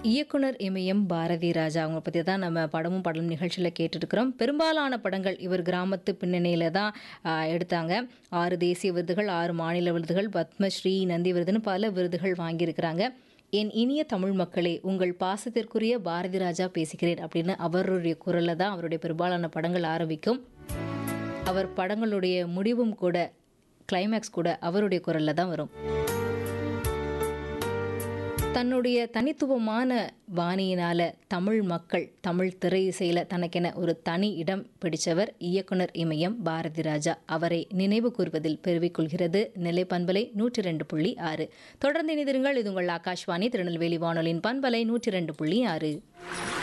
இயக்குனர் இமயம் பாரதி ராஜா அவங்க பற்றி தான் நம்ம படமும் படலும் நிகழ்ச்சியில் கேட்டுருக்கிறோம் பெரும்பாலான படங்கள் இவர் கிராமத்து பின்னணியில் தான் ஆஹ், எடுத்தாங்க ஆறு தேசிய விருதுகள் ஆறு மாநில விருதுகள் பத்மஸ்ரீ நந்தி விருதுன்னு பல விருதுகள் வாங்கியிருக்கிறாங்க என் இனிய தமிழ் மக்களே உங்கள் பாசத்திற்குரிய பாரதி ராஜா பேசுகிறேன் அப்படின்னு அவருடைய குரலில் தான் அவருடைய பெரும்பாலான படங்கள் ஆரம்பிக்கும் அவர் படங்களுடைய முடிவும் கூட கிளைமேக்ஸ் கூட அவருடைய குரலில் தான் வரும் தன்னுடைய தனித்துவமான பாணியினால தமிழ் மக்கள் தமிழ் திரை இசையில் தனக்கென ஒரு தனி இடம் பிடிச்சவர் இயக்குனர் இமயம் பாரதி ராஜா அவரை நினைவு கூர்வதில் பெருவிக்கொள்கிறது நெல்லை பண்பலை நூற்றி ரெண்டு புள்ளி ஆறு தொடர்ந்து இணைந்திருங்கள் இது உங்கள் ஆகாஷ்வாணி திருநெல்வேலி வானொலியின் பண்பலை நூற்றி ரெண்டு புள்ளி ஆறு